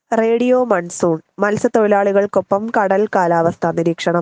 radio monsoon മത്സ്യത്തൊഴിലാളികൾക്കൊപ്പം കടൽ കാലാവസ്ഥാ നിരീക്ഷണം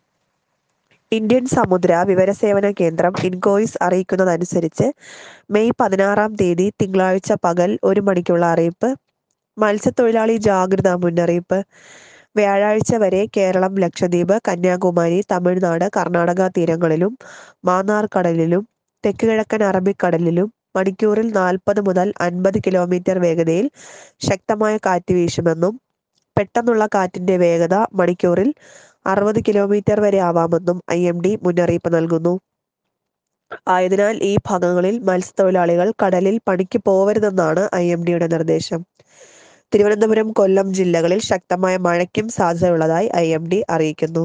ഇന്ത്യൻ സമുദ്ര വിവരസേവന കേന്ദ്രം ഇൻകോയിസ് അറിയിക്കുന്നതനുസരിച്ച് മെയ് പതിനാറാം തീയതി തിങ്കളാഴ്ച പകൽ ഒരു മണിക്കുള്ള അറിയിപ്പ് മത്സ്യത്തൊഴിലാളി ജാഗ്രതാ മുന്നറിയിപ്പ് വ്യാഴാഴ്ച വരെ കേരളം ലക്ഷദ്വീപ് കന്യാകുമാരി തമിഴ്നാട് കർണാടക തീരങ്ങളിലും മാന്നാർ കടലിലും തെക്ക് കിഴക്കൻ അറബിക്കടലിലും മണിക്കൂറിൽ നാൽപ്പത് മുതൽ അൻപത് കിലോമീറ്റർ വേഗതയിൽ ശക്തമായ കാറ്റ് വീശുമെന്നും പെട്ടെന്നുള്ള കാറ്റിന്റെ വേഗത മണിക്കൂറിൽ അറുപത് കിലോമീറ്റർ വരെ ആവാമെന്നും ഐ എം ഡി മുന്നറിയിപ്പ് നൽകുന്നു ആയതിനാൽ ഈ ഭാഗങ്ങളിൽ മത്സ്യത്തൊഴിലാളികൾ കടലിൽ പണിക്ക് പോവരുതെന്നാണ് ഐ എം ഡിയുടെ നിർദ്ദേശം തിരുവനന്തപുരം കൊല്ലം ജില്ലകളിൽ ശക്തമായ മഴയ്ക്കും സാധ്യതയുള്ളതായി ഐ എം ഡി അറിയിക്കുന്നു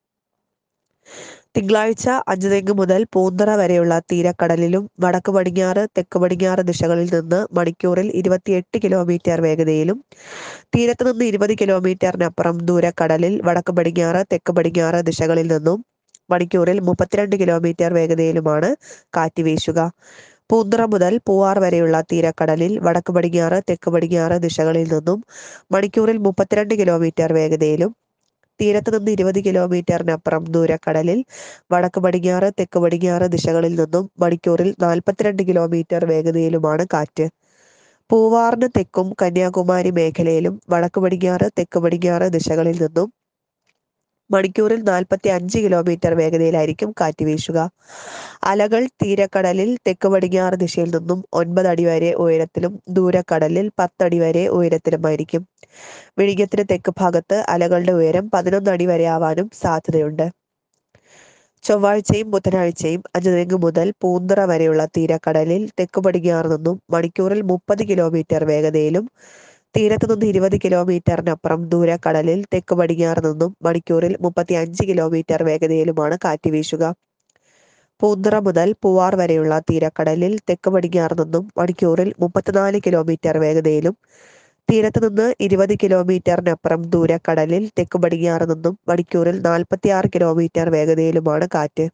തിങ്കളാഴ്ച അഞ്ചുതെങ്ങ് മുതൽ പൂന്തറ വരെയുള്ള തീരക്കടലിലും വടക്ക് പടിഞ്ഞാറ് തെക്ക് പടിഞ്ഞാറ് ദിശകളിൽ നിന്ന് മണിക്കൂറിൽ ഇരുപത്തിയെട്ട് കിലോമീറ്റർ വേഗതയിലും തീരത്ത് നിന്ന് ഇരുപത് കിലോമീറ്ററിനപ്പുറം ദൂരക്കടലിൽ വടക്ക് പടിഞ്ഞാറ് തെക്ക് പടിഞ്ഞാറ് ദിശകളിൽ നിന്നും മണിക്കൂറിൽ മുപ്പത്തിരണ്ട് കിലോമീറ്റർ വേഗതയിലുമാണ് കാറ്റ് വീശുക പൂന്തറ മുതൽ പൂവാർ വരെയുള്ള തീരക്കടലിൽ വടക്ക് പടിഞ്ഞാറ് തെക്ക് പടിഞ്ഞാറ് ദിശകളിൽ നിന്നും മണിക്കൂറിൽ മുപ്പത്തിരണ്ട് കിലോമീറ്റർ വേഗതയിലും തീരത്ത് നിന്ന് ഇരുപത് കിലോമീറ്ററിനപ്പുറം ദൂരക്കടലിൽ വടക്ക് പടിഞ്ഞാറ് തെക്ക് പടിഞ്ഞാറ് ദിശകളിൽ നിന്നും മണിക്കൂറിൽ നാൽപ്പത്തിരണ്ട് കിലോമീറ്റർ വേഗതയിലുമാണ് കാറ്റ് പൂവാറിന് തെക്കും കന്യാകുമാരി മേഖലയിലും വടക്ക് പടിഞ്ഞാറ് തെക്ക് പടിഞ്ഞാറ് ദിശകളിൽ നിന്നും മണിക്കൂറിൽ നാൽപ്പത്തി അഞ്ച് കിലോമീറ്റർ വേഗതയിലായിരിക്കും കാറ്റ് വീശുക അലകൾ തീരക്കടലിൽ തെക്ക് പടിഞ്ഞാറ് ദിശയിൽ നിന്നും ഒൻപത് അടി വരെ ഉയരത്തിലും ദൂരക്കടലിൽ പത്തടി വരെ ഉയരത്തിലുമായിരിക്കും വിഴിഞ്ഞത്തിന് തെക്ക് ഭാഗത്ത് അലകളുടെ ഉയരം പതിനൊന്ന് അടി വരെ ആവാനും സാധ്യതയുണ്ട് ചൊവ്വാഴ്ചയും ബുധനാഴ്ചയും അഞ്ചുതെങ്ങ് മുതൽ പൂന്തറ വരെയുള്ള തീരക്കടലിൽ തെക്ക് പടിഞ്ഞാറ് നിന്നും മണിക്കൂറിൽ മുപ്പത് കിലോമീറ്റർ വേഗതയിലും തീരത്ത് നിന്ന് ഇരുപത് കിലോമീറ്ററിനപ്പുറം ദൂരക്കടലിൽ തെക്ക് പടിഞ്ഞാറ് നിന്നും മണിക്കൂറിൽ മുപ്പത്തി അഞ്ച് കിലോമീറ്റർ വേഗതയിലുമാണ് കാറ്റ് വീശുക പൂന്തറ മുതൽ പൂവാർ വരെയുള്ള തീരക്കടലിൽ തെക്ക് പടിഞ്ഞാറ് നിന്നും മണിക്കൂറിൽ മുപ്പത്തിനാല് കിലോമീറ്റർ വേഗതയിലും തീരത്ത് നിന്ന് ഇരുപത് കിലോമീറ്ററിനപ്പുറം ദൂരക്കടലിൽ തെക്ക് പടിഞ്ഞാറ് നിന്നും മണിക്കൂറിൽ നാൽപ്പത്തിയാറ് കിലോമീറ്റർ വേഗതയിലുമാണ് കാറ്റ്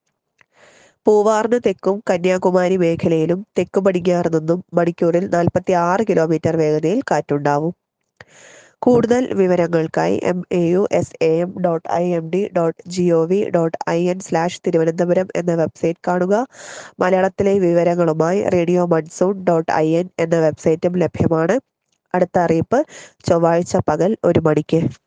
പൂവാറിന് തെക്കും കന്യാകുമാരി മേഖലയിലും തെക്ക് പടിഞ്ഞാറ് നിന്നും മണിക്കൂറിൽ നാൽപ്പത്തി ആറ് കിലോമീറ്റർ വേഗതയിൽ കാറ്റുണ്ടാവും കൂടുതൽ വിവരങ്ങൾക്കായി M A U S A M dot I M D dot G O V dot I N slash Thiruvananthapuram എന്ന വെബ്സൈറ്റ് കാണുക മലയാളത്തിലെ വിവരങ്ങളുമായി radio monsoon dot I N എന്ന വെബ്സൈറ്റും ലഭ്യമാണ് അടുത്ത അറിയിപ്പ് ചൊവ്വാഴ്ച പകൽ ഒരു മണിക്ക്